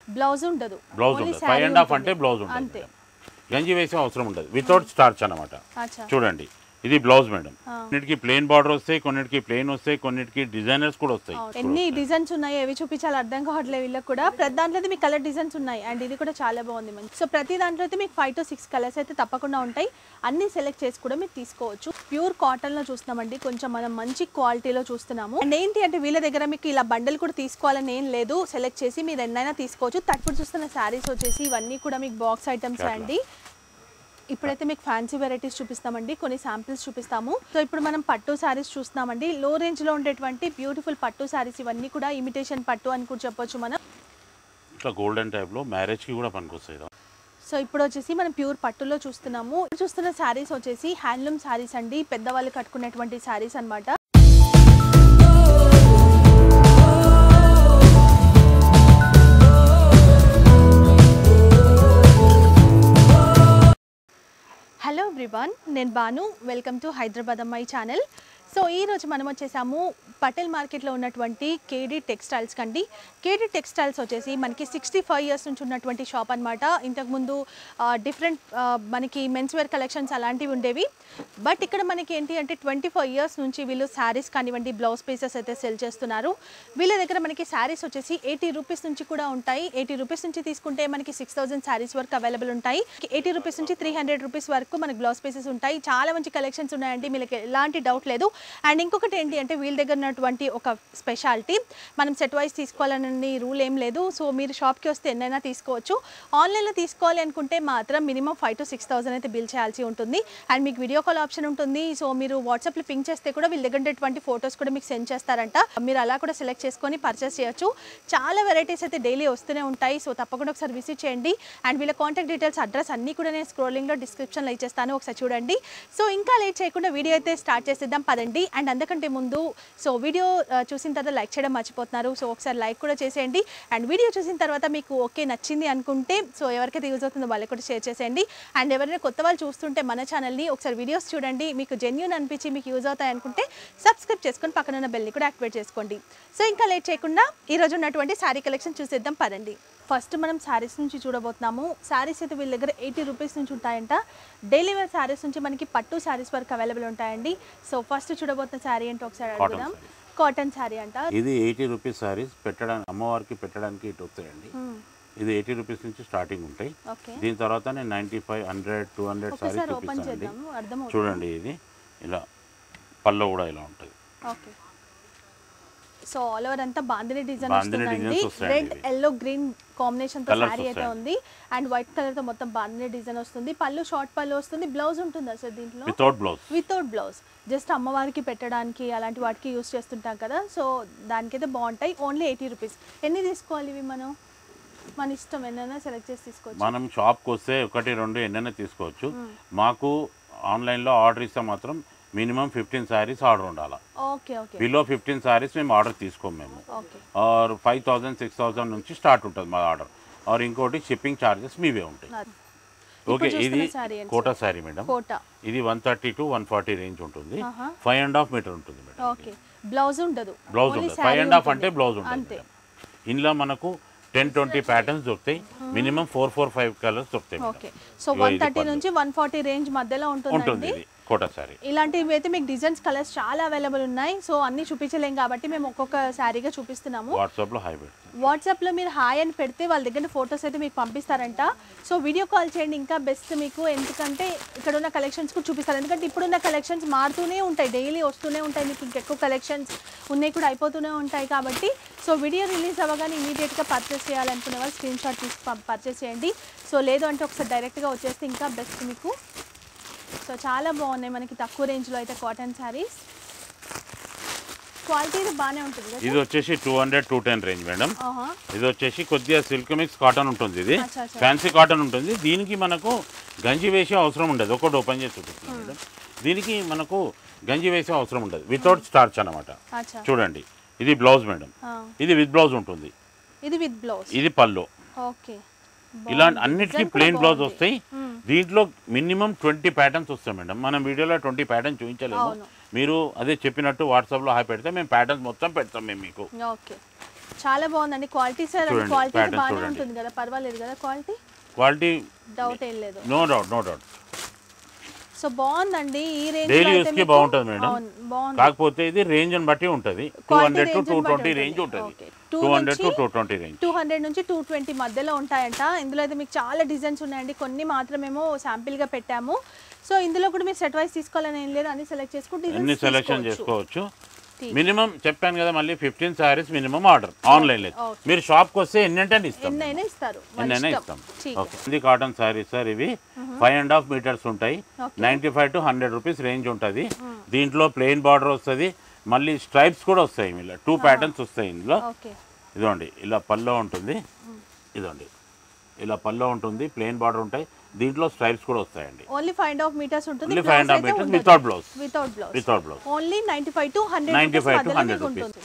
Blouse ఉండదు blouse Only ఉండదు saree five and half ఉంటుంది. అంటే బ్లౌజ్ ఉంటుంది అంతే మేడం. గంజి వేసే అవసరం ఉండదు వితౌట్ స్టార్చ్ అనమాట అచ్చా చూడండి ఇది బ్లౌజ్ మేడం ఆ. కొన్నిటికి ప్లెయిన్ బార్డర్ వస్తాయి కొన్నిటికి ప్లెయిన్ వస్తాయి కొన్నిటికి డిజైనర్స్ కూడా వస్తాయి అవును. ఎన్ని డిజైన్స్ ఉన్నాయి ఏవి చూపించాలి అర్థం కావట్లేదు వీళ్ళకి కూడా ప్రతి దాంట్లో అయితే మీకు కలర్ డిజైన్స్ ఉన్నాయి అండ్ ఇది కూడా చాలా బాగుంది మంచి సో ప్రతి దాంట్లో అయితే మీకు ఫైవ్ టు సిక్స్ కలర్స్ అయితే తప్పకుండా ఉంటాయి అన్ని సెలెక్ట్ చేసి కూడా మీరు తీసుకోవచ్చు ప్యూర్ కాటన్ లో చూస్తున్నామండి కొంచెం మనం మంచి క్వాలిటీలో చూస్తున్నాము అండ్ ఏంటి అంటే వీళ్ళ దగ్గర మీకు ఇలా బండల్ కూడా తీసుకోవాలని ఏం లేదు సెలెక్ట్ చేసి మీరు ఎన్నైనా తీసుకోవచ్చు తప్పుడు చూస్తున్న శారీస్ వచ్చేసి ఇవన్నీ కూడా మీకు బాక్స్ ఐటమ్స్ అండి ఇప్పుడైతే మీకు ఫ్యాన్సీ వెరైటీస్ చూపిస్తామండి కొన్ని శాంపిల్స్ చూపిస్తాము సో ఇప్పుడు మనం పట్టు శారీస్ చూస్తున్నామండి లో రేంజ్లో ఉండేటువంటి బ్యూటిఫుల్ పట్టు శారీస్ ఇవన్నీ కూడా ఇమిటేషన్ పట్టు అని కూడా చెప్పొచ్చు మనం ఇట్లా గోల్డెన్ టైప్లో మ్యారేజ్కి కూడా పనికొస్తాయి ఇదా. సో ఇప్పుడు వచ్చేసి మనం ప్యూర్ పట్టులో చూస్తున్నాము ఇప్పుడు చూస్తున్న శారీస్ వచ్చేసి హ్యాండ్లూమ్ శారీస్ అండి పెద్దవాళ్ళు కట్టుకునేటువంటి శారీస్ అన్నమాట హలో ఎవ్రీవన్ నేను బాను వెల్కమ్ టు హైదరాబాద్ అమ్మాయి ఛానల్ సో ఈరోజు మనం వచ్చేసాము పటేల్ మార్కెట్లో ఉన్నటువంటి కేడీ టెక్స్టైల్స్ కండి కేడీ టెక్స్టైల్స్ వచ్చేసి మనకి సిక్స్టీ ఫైవ్ ఇయర్స్ నుంచి ఉన్నటువంటి షాప్ అనమాట ఇంతకుముందు డిఫరెంట్ మనకి మెన్స్ వేర్ కలెక్షన్స్ అలాంటివి ఉండేవి బట్ ఇక్కడ మనకి ఏంటి అంటే ట్వంటీ ఫైవ్ ఇయర్స్ నుంచి వీళ్ళు శారీస్ కానివ్వండి బ్లౌజ్ పీసెస్ అయితే సెల్ చేస్తున్నారు వీళ్ళ దగ్గర మనకి శారీస్ వచ్చేసి ఎయిటీ రూపీస్ నుంచి కూడా ఉంటాయి ఎయిటీ రూపీస్ నుంచి తీసుకుంటే మనకి సిక్స్ థౌసండ్ శారీస్ వరకు అవైలబుల్ ఉంటాయి ఎయిటీ రూపీస్ నుంచి త్రీ హండ్రెడ్ రూపీస్ వరకు మనకి బ్లౌజ్ పీసెస్ ఉంటాయి చాలా మంచి కలెక్షన్స్ ఉన్నాయండి మీకు ఎలాంటి డౌట్ లేదు అండ్ ఇంకొకటి ఏంటి అంటే వీళ్ళ దగ్గర ఉన్నటువంటి ఒక స్పెషాలిటీ మనం సెట్ వైజ్ తీసుకోవాలని రూల్ ఏం లేదు సో మీరు షాప్కి వస్తే ఎన్నైనా తీసుకోవచ్చు ఆన్లైన్లో తీసుకోవాలి అనుకుంటే మాత్రం minimum five to six thousand అయితే బిల్ చేయాల్సి ఉంటుంది అండ్ మీకు వీడియో కాల్ ఆప్షన్ ఉంటుంది సో మీరు వాట్సాప్లో పింక్ చేస్తే కూడా వీళ్ళ దగ్గర ఉండేటువంటి ఫొటోస్ కూడా మీకు సెండ్ చేస్తారంట మీరు అలా కూడా సెలెక్ట్ చేసుకొని పర్చేస్ చేయొచ్చు చాలా వెరైటీస్ అయితే డైలీ వస్తూనే ఉంటాయి సో తప్పకుండా ఒకసారి విజిట్ చేయండి అండ్ వీళ్ళ కాంటాక్ట్ డీటెయిల్స్ అడ్రస్ అన్నీ కూడా నేను స్క్రోలింగ్లో డిస్క్రిప్షన్లో ఇచ్చేస్తాను ఒకసారి చూడండి సో ఇంకా లేట్ చేయకుండా వీడియో అయితే స్టార్ట్ చేసేద్దాం పదండి అండ్ అందుకంటే ముందు సో వీడియో ఆ, చూసిన తర్వాత లైక్ చేయడం మర్చిపోతున్నారు సో ఒకసారి లైక్ కూడా చేసేయండి అండ్ వీడియో చూసిన తర్వాత మీకు ఓకే నచ్చింది అనుకుంటే సో ఎవరికైతే యూజ్ అవుతుందో వాళ్ళకి కూడా షేర్ చేసేయండి అండ్ ఎవరైనా కొత్త వాళ్ళు చూస్తుంటే మన ఛానల్ని ఒకసారి వీడియోస్ చూడండి మీకు జెన్యున్ అనిపించి మీకు యూజ్ అవుతాయి అనుకుంటే సబ్స్క్రైబ్ చేసుకొని పక్కన ఉన్న బెల్ని కూడా యాక్టివేట్ చేసుకోండి సో ఇంకా లేట్ చేయకుండా ఈ రోజు ఉన్నటువంటి శారీ కలెక్షన్ చూసేద్దాం పదండి ఫస్ట్ మనం శారీస్ నుంచి చూడబోతున్నాము శారీస్ అయితే వీళ్ళ దగ్గర ఎయిటీ రూపీస్ నుంచి ఉంటాయంట డైలీ వేర్ శారీస్ నుంచి మనకి పట్టు శారీస్ వరకు అవైలబుల్ ఉంటాయండి సో ఫస్ట్ చూడబోతున్న శారీ ఏంటో ఒకసారి Cotton అడుగుదాం saree. కాటన్ శారీ అంట ఇది ఎయిటీ రూపీస్ సారీస్ పెట్టడానికి అమ్మవారికి పెట్టడానికి ఇటు వస్తాయండి ఇది ఎయిటీ రూపీస్ నుంచి స్టార్టింగ్ ఉంటాయి ఓకే దీని తర్వాత నేను ninety five hundred two hundred saris ఒకసారి ఓపెన్ చూపిస్తానండి చేద్దాము అర్థం చూడండి ఇది ఇలా పళ్ళు కూడా ఇలా ఉంటుంది ఓకే సో ఆల్ ఓవర్ అంతా బాందిని డిజైన్ బాందిని వస్తుందండి designs వస్తాయండి రెడ్ ఇవి. ఎల్లో గ్రీన్ కాంబినేషన్ తో Colours శారీ అయితే వస్తాయి. ఉంది అండ్ వైట్ కలర్ తో మొత్తం బాందిని డిజైన్ వస్తుంది పళ్ళు షార్ట్ పళ్ళు వస్తుంది బ్లౌజ్ ఉంటుందా సార్ దీంట్లో without blouse without blouse just అమ్మవారికి పెట్టడానికి అలాంటి వాటికి యూస్ చేస్తుంటాం కదా సో దానికైతే బాగుంటాయి ఓన్లీ ఎయిటీ రూపీస్ ఎన్ని తీసుకోవాలి ఇవి మనం మన ఇష్టం ఎన్నైనా సెలెక్ట్ చేసి తీసుకోవచ్చు మనం షాప్కి వస్తే ఒకటి రెండు ఎన్నైనా తీసుకోవచ్చు మాకు ఆన్లైన్లో ఆర్డర్ ఇస్తే మాత్రం మినిమం ఫిఫ్టీన్ శారీస్ ఆర్డర్ ఉండాలి okay okay below fifteen sarees మేము ఆర్డర్ తీసుకోము మేము okay or five thousand six thousand నుంచి స్టార్ట్ ఉంటుంది మా ఆర్డర్ ఆర్ ఇంకోటి షిప్పింగ్ ఛార్జెస్ మీవే ఉంటాయి ఓకే ఇప్పుడు ఇది చూస్తున్న శారీ ఏంటి కోటా శారీ మేడం కోట ఇది one thirty to one forty range ఉంటుంది ఆహా. ఫైవ్ అండ్ హాఫ్ మీటర్ ఉంటుంది మేడం ఓకే బ్లౌజ్ ఉండదు బ్లౌజ్ Only ఉంటుంది saree ఫైవ్ అండ్ హాఫ్ ఉంటుంది. అంటే బ్లౌజ్ ఉంటుంది అంతే మేడం. ఇందులో మనకు టెన్ ట్వంటీ ప్యాటర్న్స్ దొరుకుతాయి minimum four four five colours దొరుకుతాయి మేడం. ఓకే సో ఇగో వన్ ఇది థర్టీ పళ్ళు. నుంచి వన్ ఫార్టీ రేంజ్ మధ్యలో ఉంటుంది ఉంటుందండి ఇది కోటా శారీ ఇలాంటివి అయితే మీకు డిజైన్స్ కలర్స్ చాలా అవైలబుల్ ఉన్నాయి సో అన్ని చూపించలేం కాబట్టి మేము ఒక్కొక్క శారీగా చూపిస్తున్నాము వాట్సాప్లో హై పెడుతుంది వాట్సాప్లో మీరు హాయ్ అని పెడితే వాళ్ళ దగ్గర ఫొటోస్ అయితే మీకు పంపిస్తారంట సో వీడియో కాల్ చేయండి ఇంకా బెస్ట్ మీకు ఎందుకంటే ఇక్కడ ఉన్న కలెక్షన్స్ కూడా చూపిస్తారు ఎందుకంటే ఇప్పుడున్న కలెక్షన్స్ మారుతూనే ఉంటాయి డైలీ వస్తూనే ఉంటాయి మీకు ఇంకెక్కువ కలెక్షన్స్ ఉన్నాయి కూడా అయిపోతూనే ఉంటాయి కాబట్టి సో వీడియో రిలీజ్ అవ్వగానే ఇమీడియట్గా పర్చేస్ చేయాలనుకునే వాళ్ళు స్క్రీన్ షాట్ తీసి పర్చేస్ చేయండి సో లేదు అంటే ఒకసారి డైరెక్ట్గా వచ్చేస్తే ఇంకా బెస్ట్ మీకు సో చాలా బాగున్నాయి మనకి తక్కువ రేంజ్లో అయితే కాటన్ శారీస్ క్వాలిటీ బాగానే ఉంటుంది కదా ఇది వచ్చేసి two hundred to ten range madam ఆహా. ఇది వచ్చేసి కొద్దిగా సిల్క్ మిక్స్ కాటన్ ఉంటుంది ఇది అచ్చా, అచ్చా. ఫ్యాన్సీ కాటన్ ఉంటుంది దీనికి మనకు గంజి వేసే అవసరం ఉండదు ఒకటి ఓపెన్ చేసి చూపిస్తున్నాం మేడం దీనికి మనకు గంజి వేసే అవసరం ఉండదు వితౌట్ స్టార్చ్ అనమాట అచ్చా చూడండి ఇది బ్లౌజ్ మేడం ఆ, ఇది విత్ బ్లౌజ్ ఉంటుంది ఇది విత్ బ్లౌజ్ ఇది పళ్ళు ఓకే ఇలాంటి అన్నిటికీ Design కూడా ప్లెయిన్ బ్లౌజ్ బాగుంది. వస్తాయి మ్మ్. దీంట్లో మినిమం ట్వంటీ ప్యాటర్న్స్ వస్తాయి మేడం మనం వీడియోలో ట్వంటీ ప్యాటర్న్ చూపించలేము అవును. మీరు అదే చెప్పినట్టు వాట్సాప్లో హాయ్ పెడితే మేము ప్యాటర్న్స్ మొత్తం పెడతాం మేము మీకు ఓకే చాలా బాగుందండి క్వాలిటీ సార్ చూడండి, క్వాలిటీ pattern బాగానే చూడండి. ఉంటుంది కదా పర్వాలేదు కదా క్వాలిటీ క్వాలిటీ డౌట్ ఏం లేదు no doubt no doubt so బాగుందండి ఈ రేంజ్ డైలీ యూస్కి బాగుంటుంది మేడం బాగుంది కాకపోతే ఇది రేంజ్ అని బట్టి ఉంటుంది two Quality hundred to range two ని బట్టి ట్వంటీ ఉంటుంది. రేంజ్ ఉంటుంది Okay. Two Two hundred to నుంచి two twenty range two hundred నుంచి టూ ట్వంటీ మధ్యలో ఉంటాయంట ఇందులో అయితే మీకు చాలా డిజైన్స్ ఉన్నాయండి కొన్ని మాత్రమేమో శాంపిల్గా పెట్టాము సో ఇందులో కూడా మీరు సెట్ వైస్ తీసుకోవాలని ఏం లేదు అన్ని సెలెక్ట్ చేసుకుంటే అన్ని డిజైన్స్ సెలెక్షన్ చేసుకోవచ్చు ఠీక్. మినిమం చెప్పాను కదా మళ్ళీ fifteen sarees minimum order online లేదు Okay. మీరు షాప్కి వస్తే ఎన్నంటే ఇస్తాం ఎన్నైనా ఇస్తారు మన ఎన్నైనా ఇష్టం. ఇస్తాం ఠీక్. ఓకే ఇది కాటన్ సారీస్ సార్ ఇవి ఫైవ్ అండ్ హాఫ్ మీటర్స్ ఉంటాయి Okay. Ninety five to hundred rupees range ఉంటుంది దీంట్లో ప్లెయిన్ బార్డర్ వస్తుంది మళ్ళీ స్ట్రైప్స్ కూడా వస్తాయి ఇలా టూ ప్యాటర్న్స్ వస్తాయి ఇందులో ఓకే ఇదిగోండి ఇలా పల్లో ఉంటుంది ఇదిగోండి ఇలా పల్లో ఉంటుంది ప్లెయిన్ బార్డర్ ఉంటాయి దీంట్లో స్ట్రైప్స్ కూడా వస్తాయండి only five and half meters ఉంటుంది only five and half meters without blouse without blouse without blouse only ninety five to hundred 95 to 100 ఉంటుంది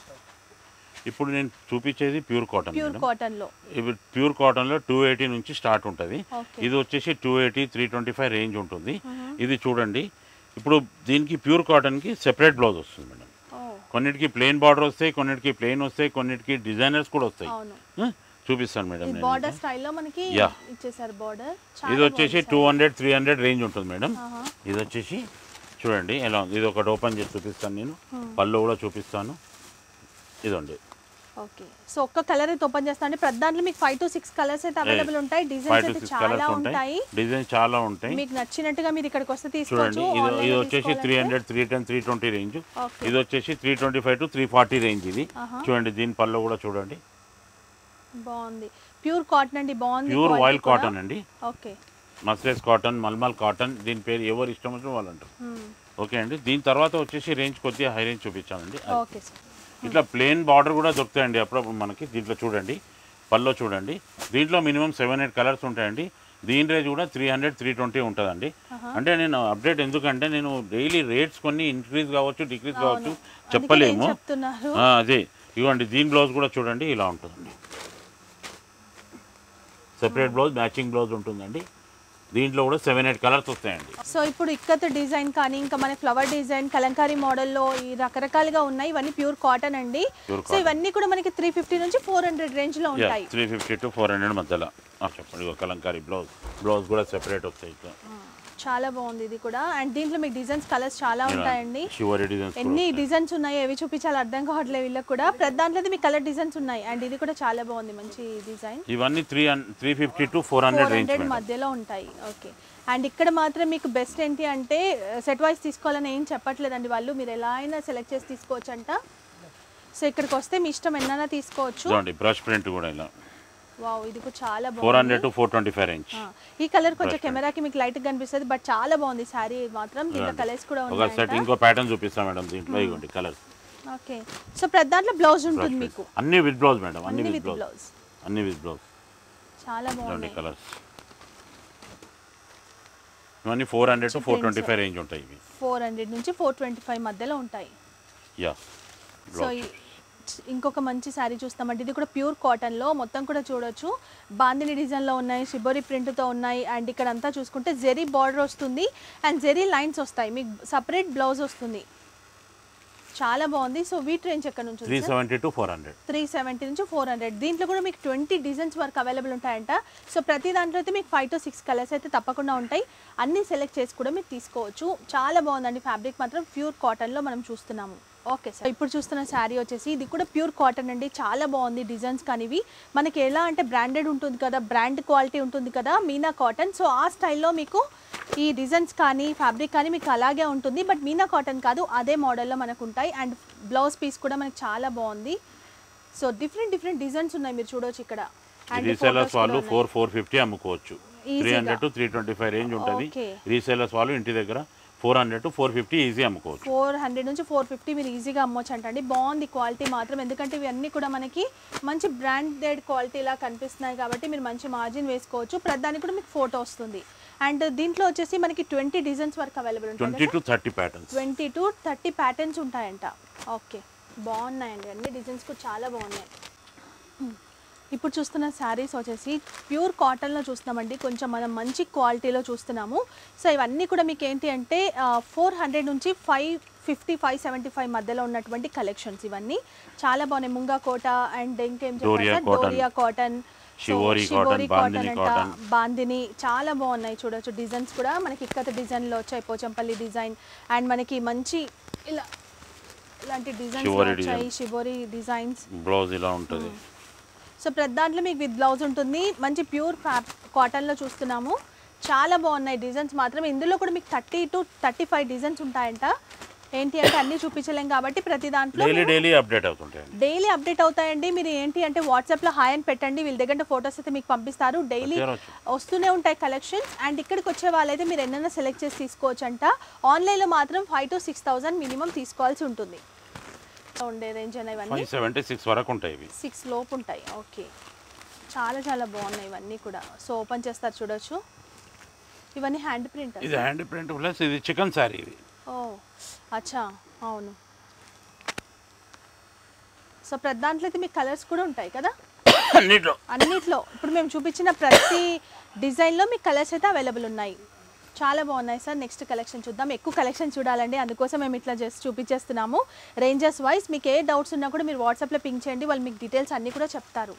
ఇప్పుడు నేను చూపించేది pure cotton pure madam cotton లో ఇవి ప్యూర్ కాటన్లో టూ ఎయిటీ నుంచి స్టార్ట్ ఉంటుంది ఓకే ఇది వచ్చేసి two eighty three twenty five range ఉంటుంది ఇది చూడండి ఇప్పుడు దీనికి ప్యూర్ కాటన్కి సెపరేట్ బ్లౌజ్ వస్తుంది మేడం ఓ కొన్నిటికి ప్లెయిన్ బార్డర్ వస్తాయి కొన్నిటికి ప్లెయిన్ వస్తాయి కొన్నిటికి డిజైనర్స్ కూడా వస్తాయి అవును ఆ, చూపిస్తాను మేడం ఈ నేను బార్డర్ స్టైల్లో మనకి Yeah. ఇచ్చేసారు బార్డర్ ఇది వచ్చేసి two hundred three hundred range ఉంటుంది మేడం ఆహా. ఇది వచ్చేసి చూడండి ఎలా ఉంది ఇది ఒకటి ఓపెన్ చేసి చూపిస్తాను నేను పళ్ళు కూడా చూపిస్తాను ఇదండి ఓకే సో ఒక్క కలర్ అయితే ఓపెన్ చేస్తా అండి ప్రతి దాంట్లో మీకు ఫైవ్ టు సిక్స్ కలర్స్ అయితే అవైలబుల్ ఉంటాయి ఫైవ్ డిజైన్స్ టు అయితే సిక్స్ చాలా కలర్స్ ఉంటాయి ఉంటాయి డిజైన్ చాలా ఉంటాయి మీకు నచ్చినట్టుగా మీరు ఇక్కడికి వస్తే చూడండి తీసుకోవచ్చు ఇది Online ఇది లో వచ్చేసి త్రీ తీసుకోవాలంటే- hundred three ten three twenty range okay ఇది వచ్చేసి three twenty five to three forty range ఇది ఆహా. చూడండి దీని పళ్ళు కూడా చూడండి బాగుంది ప్యూర్ కాటన్ అండి బాగుంది ప్యూర్ quality ఆయిల్ కూడా. కాటన్ అండి ఓకే మస్రెస్ కాటన్ మల్మల్ కాటన్ దీని పేరు ఎవరు ఇష్టం వచ్చిన వాళ్ళు అంటారు మ్మ్. ఓకే అండి దీని తర్వాత వచ్చేసి రేంజ్ కొద్దిగా హై రేంజ్ చూపించానండి అది. ఓకే సార్ ఇట్లా ప్లెయిన్ బార్డర్ కూడా దొరుకుతాయండి అప్పుడప్పుడు మనకి దీంట్లో చూడండి పల్లో చూడండి దీంట్లో మినిమం సెవెన్ ఎయిట్ కలర్స్ ఉంటాయండి దీని రేంజ్ కూడా త్రీ హండ్రెడ్ త్రీ ట్వంటీ ఉంటుందండి అంటే నేను అప్డేట్ ఎందుకంటే నేను డైలీ రేట్స్ కొన్ని ఇంక్రీజ్ కావచ్చు డిక్రీజ్ కావచ్చు అందుకే చెప్పలేము నేను చెప్తున్నారు ఆ, అదే ఇవ్వండి దీని బ్లౌజ్ కూడా చూడండి ఇలా ఉంటుందండి సెపరేట్ బ్లౌజ్ మ్యాచింగ్ బ్లౌజ్ ఉంటుందండి దీంట్లో కూడా సెవెన్ ఎయిట్ కలర్స్ వస్తాయండి సో ఇప్పుడు ఇక్కత్ డిజైన్ కానీ ఇంకా మన ఫ్లవర్ డిజైన్ కలంకారీ మోడల్లో ఈ రకరకాలుగా ఉన్నాయి ఇవన్నీ ప్యూర్ కాటన్ అండి Pure సో ఇవన్నీ కూడా మనకి త్రీ ఫిఫ్టీ నుంచి ఫోర్ హండ్రెడ్ రేంజ్ లో ఉంటాయి three fifty to four hundred మధ్యలో ఆ, చెప్పండి ఇగో కలంకారీ బ్లౌజ్ బ్లౌజ్ కూడా సెపరేట్ వస్తాయి ఇట్లా చాలా బాగుంది ఇది కూడా అండ్ దీంట్లో మీకు డిజైన్స్ కలర్స్ చాలా ఉంటాయండి షివరీ డిజైన్స్ ఎన్ని డిజైన్స్ ఉన్నాయి ఏవి చూపించాలి అర్థం కావట్లేదు వీళ్ళకి కూడా ప్రతి దాంట్లో అయితే మీకు కలర్ డిజైన్స్ ఉన్నాయి అండ్ ఇది కూడా చాలా బాగుంది మంచి డిజైన్ ఇవన్నీ three three fifty to four hundred four range hundred madam మధ్యలో ఉంటాయి ఓకే అండ్ ఇక్కడ మాత్రం మీకు బెస్ట్ ఏంటి అంటే సెట్ వైస్ తీసుకోవాలని ఏం చెప్పట్లేదండి వాళ్ళు మీరు ఎలా అయినా సెలెక్ట్ చేసి తీసుకోవచ్చు అంట సో ఇక్కడికి వస్తే మీ ఇష్టం ఎన్నైనా తీసుకోవచ్చు చూడండి బ్రష్ ప్రింట్ కూడా ఇలా వావ్ ఇది కూడా చాలా ఫోర్ బాగుంది hundred to four twenty five range ఆ, ఈ కలర్ కొంచెం కెమెరాకి మీకు లైట్ కనిపిస్తుంది బట్ చాలా బాగుంది శారీ మాత్రం దీంట్లో కలర్స్ కూడా ఒక సెట్ ఉన్నాయి ఇంకో ప్యాటర్న్ చూపిస్తాం మేడం దీంట్లో ఇవ్వండి కలర్స్ ఓకే సో ప్రతి దాంట్లో బ్లౌజ్ ఉంటుంది మీకు అన్ని విత్ బ్లౌజ్ మేడం అన్ని అన్ని విత్ విత్ బ్లౌజ్ బ్లౌజ్ అన్ని విత్ బ్లౌజ్ చాలా చూడండి బాగున్నాయి కలర్స్ ఇవన్నీ four hundred to four twenty five range ఉంటాయి ఇవి ఫోర్ హండ్రెడ్ నుంచి ఫోర్ ట్వంటీ ఫైవ్ మధ్యలో ఉంటాయి యా సో ఈ- ఇంకొక మంచి శారీ చూస్తామంటే ఇది కూడా ప్యూర్ కాటన్లో మొత్తం కూడా చూడొచ్చు బాందిని డిజైన్లో ఉన్నాయి షిబోరి ప్రింట్తో ఉన్నాయి అండ్ ఇక్కడ అంతా చూసుకుంటే జెరీ బార్డర్ వస్తుంది అండ్ జెరీ లైన్స్ వస్తాయి మీకు సపరేట్ బ్లౌజ్ వస్తుంది చాలా బాగుంది సో వీట్ రేంజ్ ఎక్కడ నుంచి three seventy to four hundred three seventy నుంచి ఫోర్ హండ్రెడ్ దీంట్లో కూడా మీకు ట్వంటీ డిజైన్స్ వరకు అవైలబుల్ ఉంటాయంట సో ప్రతి దాంట్లో అయితే మీకు ఫైవ్ టు సిక్స్ కలర్స్ అయితే తప్పకుండా ఉంటాయి అన్నీ సెలెక్ట్ చేసి కూడా మీరు తీసుకోవచ్చు చాలా బాగుందండి ఫ్యాబ్రిక్ మాత్రం ప్యూర్ కాటన్లో మనం చూస్తున్నాము ఓకే సార్ ఇప్పుడు చూస్తున్న శారీ వచ్చేసి ఇది కూడా ప్యూర్ కాటన్ అండి చాలా బాగుంది డిజైన్స్ కానీ ఇవి మనకి ఎలా అంటే బ్రాండెడ్ ఉంటుంది కదా బ్రాండ్ క్వాలిటీ ఉంటుంది కదా మీనా కాటన్ సో ఆ స్టైల్లో మీకు ఈ డిజైన్స్ కానీ ఫ్యాబ్రిక్ కానీ మీకు అలాగే ఉంటుంది బట్ మీనా కాటన్ కాదు అదే మోడల్లో మనకు ఉంటాయి అండ్ బ్లౌజ్ పీస్ కూడా మనకి చాలా బాగుంది సో డిఫరెంట్ డిఫరెంట్ డిజైన్స్ ఉన్నాయి మీరు చూడొచ్చు ఇక్కడ And రీసేలర్స్ photos వాళ్ళు కూడా ఉన్నాయి. ఫోర్ ఫోర్ ఫిఫ్టీ అమ్ముకోవచ్చు త్రీ Easy గా. Hundred to three twenty five range ఉంటుంది Okay. రీసేలర్స్ వాళ్ళు ఇంటి దగ్గర four hundred to four fifty easy అమ్ముకోవచ్చు ఫోర్ హండ్రెడ్ నుంచి ఫోర్ ఫిఫ్టీ మీరు ఈజీగా అమ్మొచ్చు అంటండి బాగుంది క్వాలిటీ మాత్రం ఎందుకంటే ఇవన్నీ కూడా మనకి మంచి బ్రాండెడ్ క్వాలిటీలా కనిపిస్తున్నాయి కాబట్టి మీరు మంచి మార్జిన్ వేసుకోవచ్చు ప్రతిదానికి కూడా మీకు ఫోటో వస్తుంది అండ్ దీంట్లో వచ్చేసి మనకి ట్వంటీ డిజైన్స్ వరకు అవైలబుల్ ట్వంటీ ఉంటాయి to thirty patterns twenty to thirty patterns ఉంటాయంట ఓకే బాగున్నాయండి అన్ని డిజైన్స్ కూడా చాలా బాగున్నాయి ఇప్పుడు చూస్తున్న శారీస్ వచ్చేసి ప్యూర్ కాటన్లో చూస్తున్నామండి కొంచెం మనం మంచి క్వాలిటీలో చూస్తున్నాము సో ఇవన్నీ కూడా మీకు ఏంటి అంటే ఫోర్ హండ్రెడ్ నుంచి five fifty five seventy five మధ్యలో ఉన్నటువంటి కలెక్షన్స్ ఇవన్నీ చాలా బాగున్నాయి ముంగా కోట అండ్ ఇంకేం డోరియా చెప్పారు cotton. Doria cotton shibori cotton, bandhani అంట cotton. బాందిని చాలా బాగున్నాయి చూడొచ్చు డిజైన్స్ కూడా మనకి ఇక్కత డిజైన్లో వచ్చాయి పోచంపల్లి డిజైన్ అండ్ మనకి మంచి ఇలా ఇలాంటి డిజైన్స్ షివోరి వచ్చాయి design. షిబోరి డిజైన్స్ బ్లౌజ్ ఇలా ఉంటుంది సో ప్రతి దాంట్లో మీకు విత్ బ్లౌజ్ ఉంటుంది మంచి ప్యూర్ ఫ్యాబ్ కాటన్లో చూస్తున్నాము చాలా బాగున్నాయి డిజైన్స్ మాత్రం ఇందులో కూడా మీకు thirty to thirty five designs ఉంటాయంట ఏంటి అంటే అన్నీ చూపించలేం కాబట్టి ప్రతి దాంట్లో డైలీ డైలీ అప్డేట్ అవుతుంటాయండి డైలీ అప్డేట్ అవుతాయండి మీరు ఏంటి అంటే వాట్సాప్లో హాయ్ అని పెట్టండి వీళ్ళ దగ్గర ఫొటోస్ అయితే మీకు పంపిస్తారు డైలీ వచ్చారు, వస్తూనే ఉంటాయి కలెక్షన్స్ అండ్ ఇక్కడికి వచ్చే వాళ్ళైతే మీరు ఎన్నైనా సెలెక్ట్ చేసి తీసుకోవచ్చు అంట ఆన్లైన్లో మాత్రం five to six thousand minimum తీసుకోవాల్సి ఉంటుంది సో ఉండే రేంజ్ అనే ఇవన్నీ ఫైవ్ సెవెంటీ సిక్స్ వరకు ఉంటాయి ఇవి సిక్స్ లోపు ఉంటాయి ఓకే చాలా చాలా బాగున్నాయి ఇవన్నీ కూడా సో ఓపెన్ చేస్తారు చూడొచ్చు ఇవన్నీ హ్యాండ్ ప్రింట్ ఇది హ్యాండ్ ప్రింట్ ప్లస్ ఇది చికెన్ శారీ ఇది ఓ అచ్చా అవును సో ప్రతి దాంట్లో అయితే మీకు కలర్స్ కూడా ఉంటాయి కదా అన్నిట్లో అన్నిట్లో ఇప్పుడు మేము చూపించిన ప్రతి డిజైన్లో మీకు కలర్స్ అయితే అవైలబుల్ ఉన్నాయి చాలా బాగున్నాయి సార్ నెక్స్ట్ కలెక్షన్ చూద్దాం ఎక్కువ కలెక్షన్ చూడాలండి అందుకోసం మేము ఇట్లా జస్ట్ చూపించేస్తున్నాము రేంజెస్ వైజ్ మీకు ఏ డౌట్స్ ఉన్నా కూడా మీరు వాట్సాప్లో పింక్ చేయండి వాళ్ళు మీకు డీటెయిల్స్ అన్నీ కూడా చెప్తారు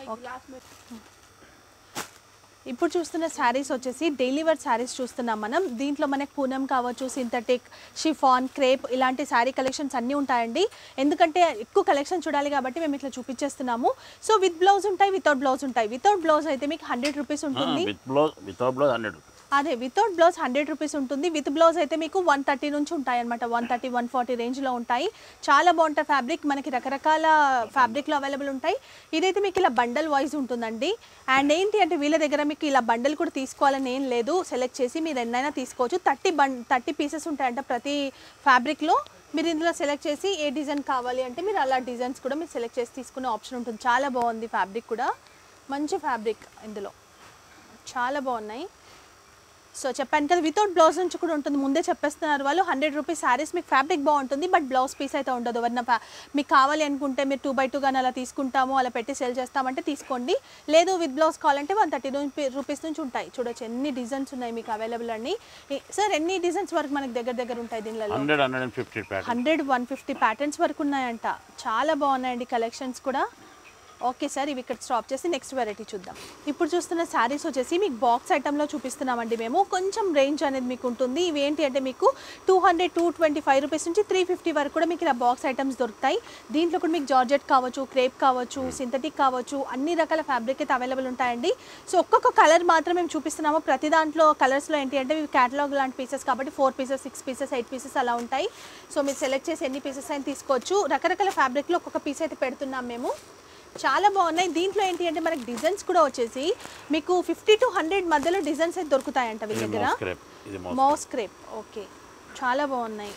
ఇప్పుడు చూస్తున్న శారీస్ వచ్చేసి డైలీ వేర్ శారీస్ చూస్తున్నాం మనం దీంట్లో మనకి పూనం కావచ్చు సింథటిక్ షిఫాన్ క్రేప్ ఇలాంటి శారీ కలెక్షన్స్ అన్నీ ఉంటాయండి ఎందుకంటే ఎక్కువ కలెక్షన్ చూడాలి కాబట్టి మేము ఇట్లా చూపించేస్తున్నాము సో విత్ బ్లౌజ్ ఉంటాయి వితౌట్ బ్లౌజ్ ఉంటాయి వితౌట్ బ్లౌజ్ అయితే మీకు హండ్రెడ్ రూపీస్ ఉంటుంది with blouse without blouse hundred అదే వితౌట్ బ్లౌజ్ హండ్రెడ్ రూపీస్ ఉంటుంది విత్ బ్లౌజ్ అయితే మీకు వన్ థర్టీ నుంచి ఉంటాయి అనమాట వన్ థర్టీ వన్ ఫార్టీ రేంజ్లో ఉంటాయి చాలా బాగుంటాయి ఫ్యాబ్రిక్ మనకి రకరకాల ఫ్యాబ్రిక్లో అవైలబుల్ ఉంటాయి ఇదైతే మీకు ఇలా బండల్ వైజ్ ఉంటుందండి అండ్ ఏంటి అంటే వీళ్ళ దగ్గర మీకు ఇలా బండల్ కూడా తీసుకోవాలని ఏం లేదు సెలెక్ట్ చేసి మీరు ఎన్నైనా తీసుకోవచ్చు థర్టీ బం థర్టీ పీసెస్ ఉంటాయంట ప్రతి ఫ్యాబ్రిక్లో మీరు ఇందులో సెలెక్ట్ చేసి ఏ డిజైన్ కావాలి అంటే మీరు అలా డిజైన్స్ కూడా మీరు సెలెక్ట్ చేసి తీసుకునే ఆప్షన్ ఉంటుంది చాలా బాగుంది ఫ్యాబ్రిక్ కూడా మంచి ఫ్యాబ్రిక్ ఇందులో చాలా బాగున్నాయి సో చెప్పాను కదా వితౌట్ బ్లౌజ్ నుంచి కూడా ఉంటుంది ముందే చెప్పేస్తున్నారు వాళ్ళు హండ్రెడ్ రూపీస్ శారీస్ మీకు ఫ్యాబ్రిక్ బాగుంటుంది బట్ బ్లౌజ్ పీస్ అయితే ఉండదు ఎవరన్నా fa- మీకు కావాలి అనుకుంటే మీరు టూ బై టూ కానీ అలా తీసుకుంటాము అలా పెట్టి సేల్ చేస్తామంటే తీసుకోండి లేదు విత్ బ్లౌజ్ కావాలంటే వన్ థర్టీ రూపీస్ నుంచి ఉంటాయి చూడొచ్చు ఎన్ని డిజైన్స్ ఉన్నాయి మీకు అవైలబుల్ అండి సార్ ఎన్ని డిజైన్స్ వరకు మనకి దగ్గర దగ్గర ఉంటాయి దీనిలో hundred hundred and fifty pattern hundred one fifty patterns వరకు ఉన్నాయంట చాలా బాగున్నాయండి కలెక్షన్స్ కూడా ఓకే సార్ ఇవి ఇక్కడ స్టాప్ చేసి నెక్స్ట్ వెరైటీ చూద్దాం ఇప్పుడు చూస్తున్న శారీస్ వచ్చేసి మీకు బాక్స్ ఐటెంలో చూపిస్తున్నామండి మేము కొంచెం రేంజ్ అనేది మీకు ఉంటుంది ఇవి ఏంటి అంటే మీకు two hundred two twenty five rupees నుంచి త్రీ ఫిఫ్టీ వరకు కూడా మీకు ఇలా బాక్స్ ఐటమ్స్ దొరుకుతాయి దీంట్లో కూడా మీకు జార్జెట్ కావచ్చు క్రేప్ కావచ్చు సింథటిక్ కావచ్చు అన్ని రకాల ఫ్యాబ్రిక్ అయితే అవైలబుల్ ఉంటాయండి సో ఒక్కొక్క కలర్ మాత్రం మేము చూపిస్తున్నాము ప్రతి దాంట్లో కలర్స్లో ఏంటి అంటే ఇవి క్యాటలాగ్ లాంటి పీసెస్ కాబట్టి four pieces six pieces eight pieces అలా ఉంటాయి సో మీరు సెలెక్ట్ చేసి ఎన్ని పీసెస్ అయినా తీసుకోవచ్చు రకరకాల ఫ్యాబ్రిక్లో ఒక్కొక్క పీస్ అయితే పెడుతున్నాం మేము చాలా బాగున్నాయి దీంట్లో ఏంటి అంటే మనకి డిజైన్స్ కూడా వచ్చేసి మీకు ఫిఫ్టీ టు హండ్రెడ్ మధ్యలో డిజైన్స్ అయితే దొరుకుతాయంట వీళ్ళ ఇది దగ్గర మోస్ క్రేప్ ఇది మోస్ మౌస్ క్రేప్ ఓకే చాలా బాగున్నాయి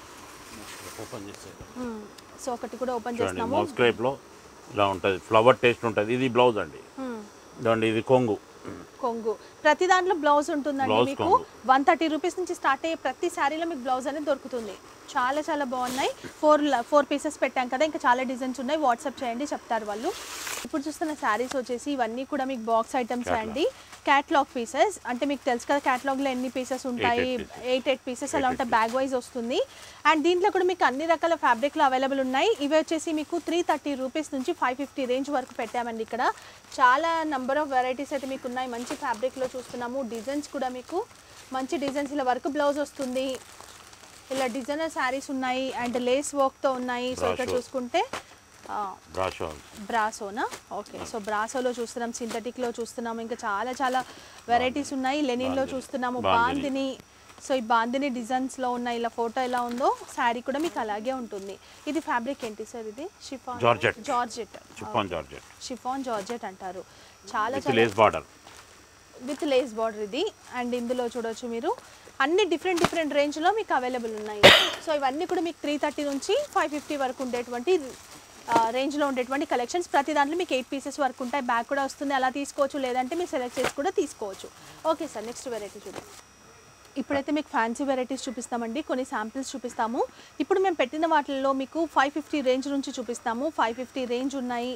ఓపెన్ చేసేది మ్మ్. సో ఒకటి కూడా ఓపెన్ చూడండి చేస్తాము మోస్ క్రేప్లో ఇలా ఉంటుంది ఫ్లవర్ టేస్ట్ ఉంటుంది ఇది బ్లౌజ్ అండి మ్మ్. ఇదండి ఇది కొంగు కొంగు ప్రతి దాంట్లో బ్లౌజ్ ఉంటుందండి Blouse మీకు కొంగు. వన్ థర్టీ రూపీస్ నుంచి స్టార్ట్ అయ్యే ప్రతి శారీలో మీకు బ్లౌజ్ అనేది దొరుకుతుంది చాలా చాలా బాగున్నాయి ఫోర్ ఫోర్ పీసెస్ పెట్టాం కదా ఇంకా చాలా డిజైన్స్ ఉన్నాయి వాట్సాప్ చేయండి చెప్తారు వాళ్ళు ఇప్పుడు చూస్తున్న శారీస్ వచ్చేసి ఇవన్నీ కూడా మీకు బాక్స్ ఐటమ్స్ Catalog. అండి క్యాట్లాగ్ పీసెస్ అంటే మీకు తెలుసు కదా క్యాట్లాగ్లో ఎన్ని పీసెస్ ఉంటాయి eight pieces. Eight eight pieces అలా Eight, ఉంటాయి eight బ్యాగ్ వైజ్ వస్తుంది అండ్ దీంట్లో కూడా మీకు అన్ని రకాల ఫ్యాబ్రిక్లు అవైలబుల్ ఉన్నాయి ఇవి వచ్చేసి మీకు త్రీ థర్టీ రూపీస్ నుంచి ఫైవ్ ఫిఫ్టీ రేంజ్ వరకు పెట్టామండి ఇక్కడ చాలా నెంబర్ ఆఫ్ వెరైటీస్ అయితే మీకు ఉన్నాయి మంచి ఫ్యాబ్రిక్లో చూస్తున్నాము డిజైన్స్ కూడా మీకు మంచి డిజైన్స్ ఇలా వర్క్ బ్లౌజ్ వస్తుంది ఇలా డిజైనర్ శారీస్ ఉన్నాయి అండ్ లేస్ వర్క్తో ఉన్నాయి సో ఇక్కడ Brasho. చూసుకుంటే ఆ, బ్రాషో బ్రాసోనా ఓకే సో బ్రాసోలో చూస్తున్నాం సింథటిక్లో చూస్తున్నాము ఇంకా చాలా చాలా వెరైటీస్ ఉన్నాయి లెనిన్లో బాందిని. చూస్తున్నాము బాందిని. బాందిని సో ఈ బాందిని డిజైన్స్లో ఉన్న ఇలా ఫోటో ఎలా ఉందో శారీ కూడా మీకు అలాగే ఉంటుంది ఇది ఫ్యాబ్రిక్ ఏంటి సార్ ఇది chiffon Georgette. Georgette chiffon georgette chiffon georgette అంటారు చాలా విత్ చాలా lace border with lace border ఇది అండ్ ఇందులో చూడొచ్చు మీరు అన్ని డిఫరెంట్ డిఫరెంట్ రేంజ్లో మీకు అవైలబుల్ ఉన్నాయి సో ఇవన్నీ కూడా మీకు త్రీ థర్టీ నుంచి ఫైవ్ ఫిఫ్టీ వరకు ఉండేటువంటి ఆ, రేంజ్లో ఉండేటువంటి కలెక్షన్స్ ప్రతి దాంట్లో మీకు ఎయిట్ పీసెస్ వరకు ఉంటాయి బ్యాగ్ కూడా వస్తుంది అలా తీసుకోవచ్చు లేదంటే మీరు సెలెక్ట్ చేసి కూడా తీసుకోవచ్చు ఓకే సార్ నెక్స్ట్ వెరైటీ చూద్దాం ఇప్పుడైతే మీకు ఫ్యాన్సీ వెరైటీస్ చూపిస్తామండి కొన్ని శాంపిల్స్ చూపిస్తాము ఇప్పుడు మేము పెట్టిన వాటిల్లో మీకు ఫైవ్ ఫిఫ్టీ రేంజ్ నుంచి చూపిస్తాము ఫైవ్ ఫిఫ్టీ రేంజ్ ఉన్నాయి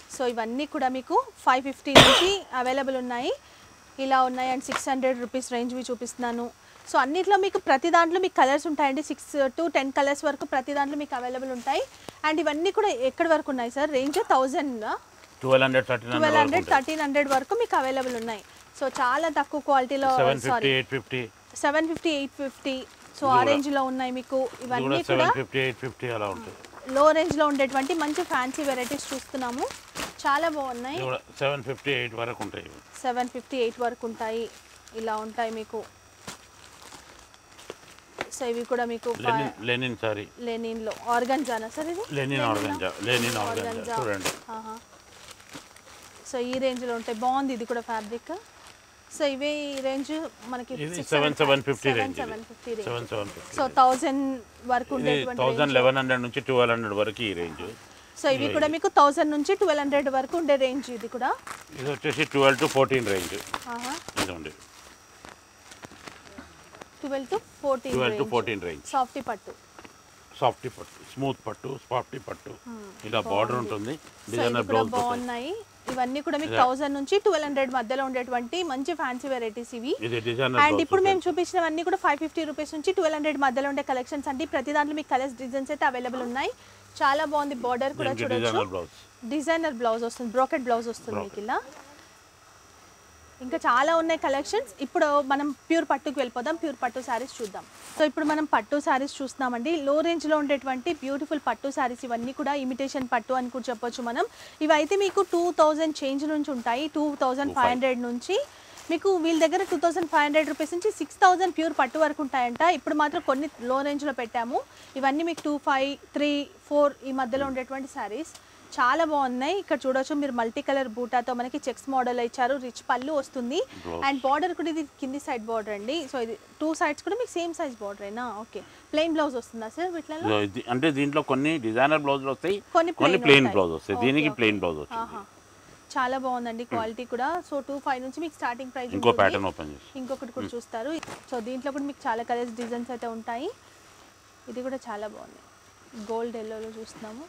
సో ఇవన్నీ కూడా మీకు ఫైవ్ ఫిఫ్టీ నుంచి అవైలబుల్ ఉన్నాయి ఇలా ఉన్నాయి అండ్ సిక్స్ హండ్రెడ్ రూపీస్ రేంజ్వి చూపిస్తున్నాను సో అన్నిట్లో మీకు ప్రతి దాంట్లో మీకు కలర్స్ ఉంటాయండి సిక్స్ టు టెన్ కలర్స్ వరకు ప్రతి దాంట్లో మీకు అవైలబుల్ ఉంటాయి అండ్ ఇవన్నీ కూడా ఎక్కడి వరకు ఉన్నాయి sir range thousand twelve hundred thirteen twelve hundred hundred thirteen hundred వరకు మీకు అవైలబుల్ ఉన్నాయి సో చాలా తక్కువ క్వాలిటీలో seven fifty sorry eight fifty seven fifty eight fifty so ఇది ఆ కూడా- రేంజ్లో ఉన్నాయి మీకు ఇది ఇవన్నీ కూడా కూడా సెవెన్ ఫిఫ్టీ ఎయిట్ ఫిఫ్టీ అలా ఉంటుంది లో రేంజ్లో ఉండేటువంటి మంచి ఫ్యాన్సీ వెరైటీస్ చూస్తున్నాము చాలా బాగున్నాయి ఇది కూడా సెవెన్ ఫిఫ్టీ ఎయిట్ వరకు ఉంటాయి ఇవి. సెవెన్ ఫిఫ్టీ ఎయిట్ వరకు ఉంటాయి ఇలా ఉంటాయి మీకు సో ఇవి కూడా మీకు లెనిన్ లెనిన్ సారీ లెనిన్లో ఆర్గన్జానా సార్ ఇది linen organza linen organza Organza. చూడండి ఆహా. సో ఈ రేంజ్లో ఉంటాయి బాగుంది ఇది కూడా ఫ్యాబ్రిక్ సో ఇవే ఈ రేంజ్ మనకి ఇది seven seven fifty range seven fifty range seven seven fifty so thousand వరకు ఇది ఉండేటువంటి థౌజండ్ లెవెన్ హండ్రెడ్ నుంచి ట్వెల్వ్ హండ్రెడ్ వరకు ఈ రేంజ్ సో ఇవి కూడా మీకు థౌజండ్ నుంచి ట్వెల్వ్ హండ్రెడ్ వరకు ఉండే రేంజ్ ఇది కూడా ఇది వచ్చేసి ట్వెల్వ్ టు ఫోర్టీన్ రేంజ్ ఆహా ఇది ఉంది twelve to fourteen twelve to fourteen range softy పట్టు సాఫ్టీ పట్టు స్మూత్ పట్టు సాఫ్టీ పట్టు ఇలా బార్డర్ ఉంటుంది సో ఇవి డిజైనర్ కూడా బ్లౌజ్ బాగున్నాయి ఇవన్నీ కూడా మీకు థౌజండ్ నుంచి ట్వెల్వ్ హండ్రెడ్ మధ్యలో ఉండేటువంటి మంచి ఫ్యాన్సీ వెరైటీస్ ఇవి ఇది డిజైనర్ అండ్ ఇప్పుడు మేము చూపించినవన్నీ కూడా ఫైవ్ ఫిఫ్టీ రూపీస్ నుంచి ట్వెల్వ్ హండ్రెడ్ మధ్యలో ఉండే కలెక్షన్స్ అండి ప్రతి దాంట్లో మీకు కలర్స్ డిజైన్స్ అయితే అవైలబుల్ ఉన్నాయి చాలా బాగుంది బార్డర్ కూడా దీనికి చూడొచ్చు డిజైనర్ బ్లౌజ్ డిజైనర్ బ్లౌజ్ వస్తుంది బ్రోకెట్ బ్లౌజ్ వస్తుంది మీకు ఇలా ఇంకా చాలా ఉన్నాయి కలెక్షన్స్ ఇప్పుడు మనం ప్యూర్ పట్టుకు వెళ్ళిపోదాం ప్యూర్ పట్టు శారీస్ చూద్దాం సో ఇప్పుడు మనం పట్టు శారీస్ చూస్తున్నామండి లో రేంజ్లో ఉండేటువంటి బ్యూటిఫుల్ పట్టు శారీస్ ఇవన్నీ కూడా ఇమిటేషన్ పట్టు అని కూడా చెప్పొచ్చు మనం ఇవైతే మీకు టూ థౌజండ్ చేంజ్ నుంచి ఉంటాయి టూ థౌజండ్ ఫైవ్ హండ్రెడ్ నుంచి మీకు వీళ్ళ దగ్గర two thousand five hundred rupees నుంచి సిక్స్ థౌసండ్ ప్యూర్ పట్టు వరకు ఉంటాయంట ఇప్పుడు మాత్రం కొన్ని లో రేంజ్లో పెట్టాము ఇవన్నీ మీకు టూ ఫైవ్ త్రీ ఫోర్ ఈ మధ్యలో ఉండేటువంటి శారీస్ చాలా బాగున్నాయి ఇక్కడ చూడొచ్చు మీరు మల్టీ కలర్ బూటాతో మనకి చెక్స్ మోడల్ ఇచ్చారు రిచ్ పళ్ళు వస్తుంది Blouse. అండ్ బార్డర్ కూడా ఇది కింది సైడ్ బార్డర్ అండి సో ఇది టూ సైడ్స్ కూడా మీకు సేమ్ సైజ్ బార్డర్ అయినా ఓకే ప్లెయిన్ బ్లౌజ్ వస్తుందా సార్ వీటిలో ఇదో ఇది- అంటే దీంట్లో కొన్ని డిజైనర్ బ్లౌజులు వస్తాయి కొన్ని కొన్ని plain ప్లెయిన్ ఉంటాయి. బ్లౌజ్ వస్తాయి Okay, దీనికి okay. ప్లెయిన్ బ్లౌజ్ వచ్చింది ఆహా చాలా బాగుందండి క్వాలిటీ కూడా సో టూ ఫైవ్ నుంచి మీకు స్టార్టింగ్ ప్రైస్ ఇంకో ప్యాటర్న్ ఓపెన్ చేసి ఇంకొకటి కూడా చూస్తారు సో దీంట్లో కూడా మీకు చాలా కలర్స్ డిజైన్స్ అయితే ఉంటాయి ఇది కూడా చాలా బాగుంది గోల్డ్ ఎల్లోలో చూస్తున్నాము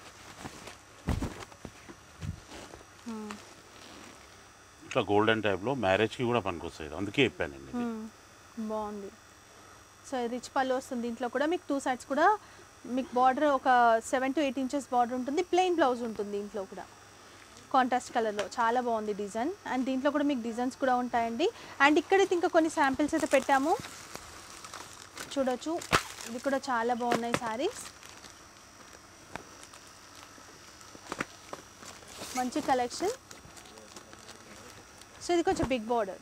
Hmm. ఇట్లా గోల్డెన్ టైప్లో మ్యారేజ్కి కూడా పనికొస్తాయి అందుకే చెప్పానండి ఇది. మ్మ్. బాగుంది సో రిచ్ పళ్ళు వస్తుంది దీంట్లో కూడా మీకు టూ సైడ్స్ కూడా మీకు బార్డర్ ఒక seven to eight inches border ఉంటుంది ప్లెయిన్ బ్లౌజ్ ఉంటుంది దీంట్లో కూడా కాంట్రాస్ట్ కలర్లో చాలా బాగుంది డిజైన్ అండ్ దీంట్లో కూడా మీకు డిజైన్స్ కూడా ఉంటాయండి అండ్ ఇక్కడైతే ఇంకా కొన్ని శాంపిల్స్ అయితే పెట్టాము చూడొచ్చు ఇవి కూడా చాలా బాగున్నాయి సారీస్ మంచి కలెక్షన్ సో ఇది కొంచెం బిగ్ బార్డర్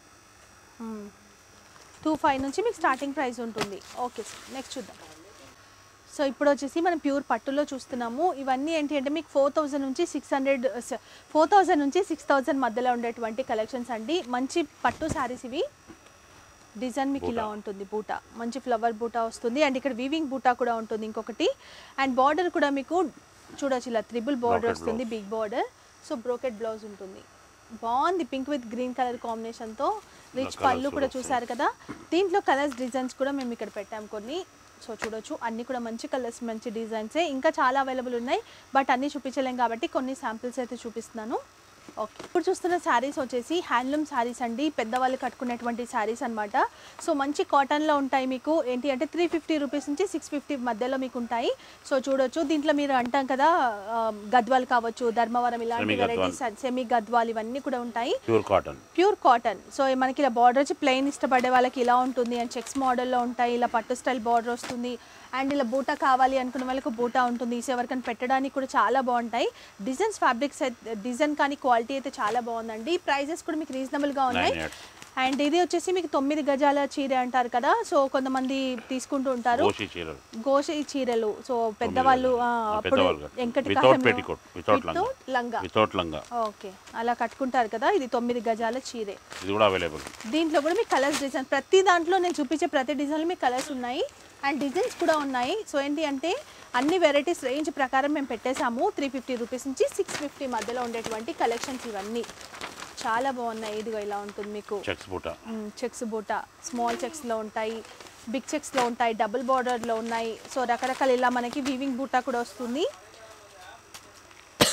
టూ ఫైవ్ నుంచి మీకు స్టార్టింగ్ ప్రైస్ ఉంటుంది ఓకే సార్ నెక్స్ట్ చూద్దాం సో ఇప్పుడు వచ్చేసి మనం ప్యూర్ పట్టులో చూస్తున్నాము ఇవన్నీ ఏంటి అంటే మీకు ఫోర్ థౌజండ్ నుంచి సిక్స్ హండ్రెడ్ ఫోర్ థౌజండ్ నుంచి సిక్స్ థౌజండ్ మధ్యలో ఉండేటువంటి కలెక్షన్స్ అండి మంచి పట్టు శారీస్ ఇవి డిజైన్ మీకు ఇలా బూటా. ఉంటుంది బూటా మంచి ఫ్లవర్ బూటా వస్తుంది అండ్ ఇక్కడ వీవింగ్ బూటా కూడా ఉంటుంది ఇంకొకటి అండ్ బార్డర్ కూడా మీకు చూడొచ్చు ఇలా త్రిబుల్ బార్డర్ Brocade వస్తుంది blouse. Big border so brocade blouse ఉంటుంది బాగుంది పింక్ విత్ గ్రీన్ కలర్ కాంబినేషన్తో రిచ్ colours పళ్ళు కూడా కూడా చూసారు కదా దీంట్లో కలర్స్ డిజైన్స్ కూడా మేము ఇక్కడ పెట్టాం కొన్ని సో చూడొచ్చు అన్ని కూడా మంచి కలర్స్ మంచి డిజైన్సే ఇంకా చాలా అవైలబుల్ ఉన్నాయి బట్ అన్నీ చూపించలేం కాబట్టి కొన్ని శాంపిల్స్ అయితే చూపిస్తున్నాను ఓకే ఇప్పుడు చూస్తున్న శారీస్ వచ్చేసి హ్యాండ్లూమ్ శారీస్ అండి పెద్దవాళ్ళు కట్టుకునేటువంటి శారీస్ అన్నమాట సో మంచి కాటన్లో ఉంటాయి మీకు ఏంటి అంటే త్రీ ఫిఫ్టీ రూపీస్ నుంచి సిక్స్ ఫిఫ్టీ మధ్యలో మీకు ఉంటాయి సో చూడొచ్చు దీంట్లో మీరు అంటాం కదా ఆ, గద్వాల్ కావచ్చు ధర్మవరం ఇలాంటి Semi Gadwal. Varieties semi Gadwal ఇవన్నీ కూడా ఉంటాయి pure cotton pure cotton so మనకి ఇలా బార్డర్ వచ్చి ప్లెయిన్ ఇష్టపడే వాళ్ళకి ఇలా ఉంటుంది అండ్ చెక్స్ మోడల్లో ఉంటాయి ఇలా పట్టు స్టైల్ బార్డర్ వస్తుంది అండ్ ఇలా బూటా కావాలి అనుకున్న వాళ్ళకి బూటా ఉంటుంది ఈ ఎవరికైనా పెట్టడానికి కూడా చాలా బాగుంటాయి డిజైన్స్ ఫ్యాబ్రిక్స్ డిజైన్ కానీ క్వాలిటీ అయితే చాలా బాగుందండి ప్రైజెస్ కూడా మీకు రీజనబుల్గా ఉన్నాయి నైన్ ఎయిట్ అండ్ ఇది వచ్చేసి మీకు తొమ్మిది గజాల చీర అంటారు కదా సో కొంతమంది తీసుకుంటూ ఉంటారు ఓషి చీరలు గోషి చీరలు సో పెద్దవాళ్ళు ఆ, అప్పుడు పెద్దవాళ్ళు వెంకటి వితౌట్ కాలంలో పెట్టికోట్ వితౌట్ లంగా without లంగా వితౌట్ లంగా ఓకే అలా కట్టుకుంటారు కదా ఇది తొమ్మిది గజాల చీరే ఇది కూడా అవైలబుల్ దీంట్లో కూడా మీకు కలర్స్ డిజైన్ ప్రతి దాంట్లో నేను చూపించే ప్రతి డిజైన్లో మీకు కలర్స్ ఉన్నాయి అండ్ డిజైన్స్ కూడా ఉన్నాయి సో ఏంటి అంటే అన్ని వెరైటీస్ రేంజ్ ప్రకారం మేము పెట్టేశాము త్రీ ఫిఫ్టీ రూపీస్ నుంచి సిక్స్ ఫిఫ్టీ మధ్యలో ఉండేటువంటి కలెక్షన్స్ ఇవన్నీ చాలా బాగున్నాయి ఇదిగో ఇలా ఉంటుంది మీకు checks buta checks buta small చెక్స్లో ఉంటాయి బిగ్ చెక్స్లో ఉంటాయి డబుల్ బార్డర్లో ఉన్నాయి సో రకరకాల ఇలా మనకి వీవింగ్ బూటా కూడా వస్తుంది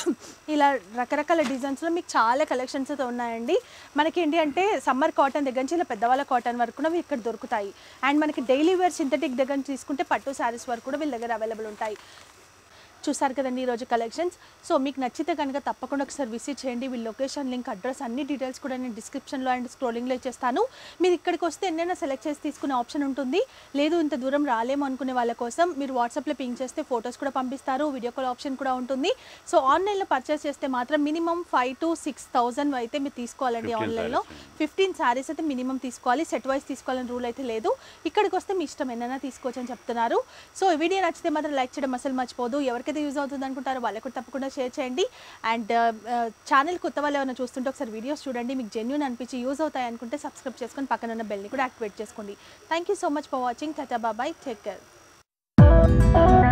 ఇలా రకరకాల డిజైన్స్లో మీకు చాలా కలెక్షన్స్ అయితే ఉన్నాయండి మనకి ఏంటి అంటే సమ్మర్ కాటన్ దగ్గర నుంచి ఇలా పెద్దవాళ్ళ కాటన్ వరకు కూడా ఇక్కడ దొరుకుతాయి అండ్ మనకి డైలీ వేర్ సింథటిక్ దగ్గర నుంచి తీసుకుంటే పట్టు శారీస్ వరకు కూడా వీళ్ళ దగ్గర అవైలబుల్ ఉంటాయి చూసారు కదండి ఈరోజు కలెక్షన్స్ సో మీకు నచ్చితే కనుక తప్పకుండా ఒకసారి విజిట్ చేయండి వీళ్ళ లొకేషన్ లింక్ అడ్రస్ అన్ని డీటెయిల్స్ కూడా నేను డిస్క్రిప్షన్లో అండ్ స్క్రోలింగ్లో ఇచ్చేస్తాను మీరు ఇక్కడికి వస్తే ఎన్నైనా సెలెక్ట్ చేసి తీసుకునే ఆప్షన్ ఉంటుంది లేదు ఇంత దూరం రాలేము అనుకునే వాళ్ళ కోసం మీరు వాట్సాప్లో పింక్ చేస్తే ఫొటోస్ కూడా పంపిస్తారు వీడియో కాల్ ఆప్షన్ కూడా ఉంటుంది సో ఆన్లైన్లో పర్చేస్ చేస్తే మాత్రం minimum five to six thousand అయితే మీరు తీసుకోవాలండి 15 ఆన్లైన్లో sarees. ఫిఫ్టీన్ శారీస్ అయితే మినిమం తీసుకోవాలి సెట్ వైస్ తీసుకోవాలని రూల్ అయితే లేదు ఇక్కడికి వస్తే మీ ఇష్టం ఎన్నైనా తీసుకోవచ్చు అని చెప్తున్నారు సో ఈ వీడియో నచ్చితే మాత్రం లైక్ చేయడం అసలు మర్చిపోదు ఎవరికైతే యూజ్ అవుతుంది అనుకుంటారో వాళ్ళకు కూడా తప్పకుండా షేర్ చేయండి అండ్ ఛానల్ కొత్త వాళ్ళు ఏమైనా చూస్తుంటే ఒకసారి వీడియోస్ చూడండి మీకు జెన్యున్ అనిపించి యూజ్ అవుతాయి అనుకుంటే సబ్స్క్రైబ్ చేసుకొని పక్కన ఉన్న బెల్ని కూడా యాక్టివేట్ చేసుకోండి thank you so much for watching టాటా బాబాయ్ టేక్ కేర్